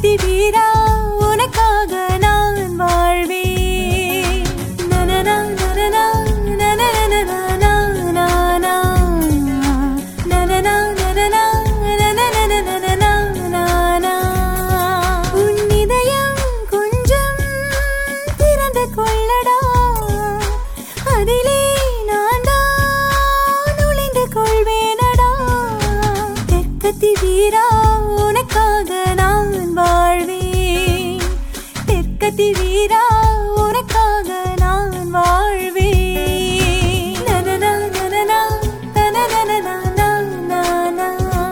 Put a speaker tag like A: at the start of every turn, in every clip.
A: தெற்கத்தி வீரா உனக்காக நான் வாழ்வேன் நனனா, நனனா, நனனனனனா, நானா. நனனா, நனனா, நனனனனனா, நானா. உன் இதயம் கொஞ்சம் திறந்து கொள்ளடா அதிலே நான் தான் நுழைந்து கொள்வேனடா தெற்கத்தி வீரா உனக்காக நான் வாழ்வேன் தெற்கத்தி வீரா உனக்காக நான் வாழ்வேன் நனனா, நனனா, தனனனனா, நானா.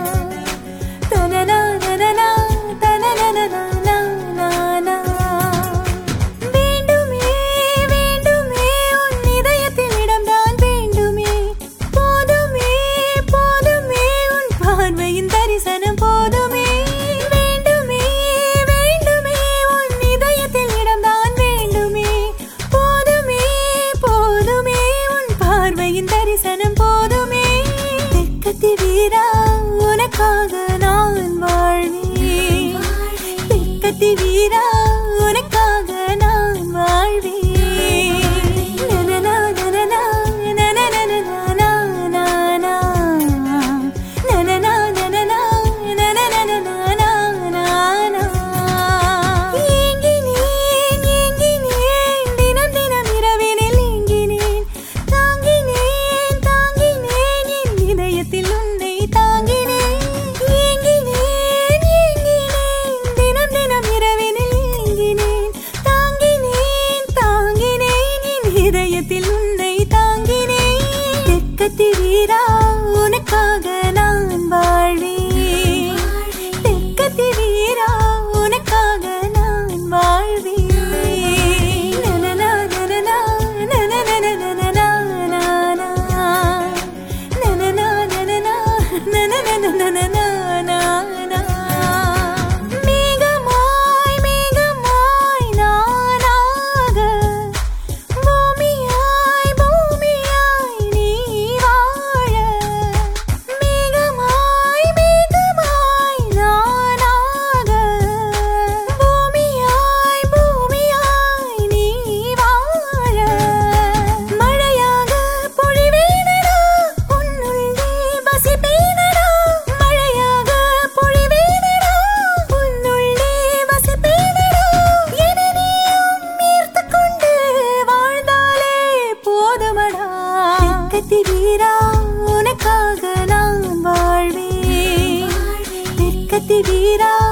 A: தனனா, நனனா, தனனனனா, நானா. வேண்டுமே வேண்டுமே உன் இதயத்தில் இடம்தான் வேண்டுமே போதுமே போதுமே உன் பார்வையின் தரிசனம் போதுமே வேண்டுமே வேண்டுமே உன் இதயத்தில் இடம்தான் வேண்டுமே போதுமே போதுமே உன் பார்வையின் தரிசனம் போதுமே தெற்கத்தி வீரா உனக்காக நான் வாழ்வேன் தெற்கத்தி வீரா உனக்காக நான் வாழ்வேன் நனனா, நனனா, நனனனனனா, நானா. நனனா, நனனா, நனனனனனா, நானா. ஏங்கினேன், ஏங்கினேன், தினம் தினம் இரவினில் ஏங்கினேன். தாங்கினேன், தாங்கினேன், என் இதயத்தில் உன்னை தாங்கினேன். ஏங்கினேன், ஏங்கினேன், தினம் தினம் இரவினில் ஏங்கினேன். தாங்கினேன், தாங்கினேன், என் இதயத்தில் உன்னை தாங்கினேன். தெற்கத்தி வீரா உனக்காக நான் வாழ்வேன் தெற்கத்தி வீரா உனக்காக நான் வாழ்வேன் நனனா, நனனா, நனனனனனா, நானா. நனனா, நனனா, நனனனனனா, நானா. மேகமாய், மேகமாய் நானாக, பூமியாய், பூமியாய் நீ வாழ. மேகமாய், மேகமாய் நானாக, பூமியாய், பூமியாய் நீ வாழ. மழையாக பொழிவேனடா, உன்னுள்ளே வசிப்பேனடா. மழையாக பொழிவேனடா, உன்னுள்ளே வசிப்பேனடா. என நீயும் ஈர்த்துக் கொண்டு வாழ்ந்தாலே போதுமடா. தெற்கத்தி வீரா உனக்காக நான் வாழ்வேன் தெற்கத்தி வீரா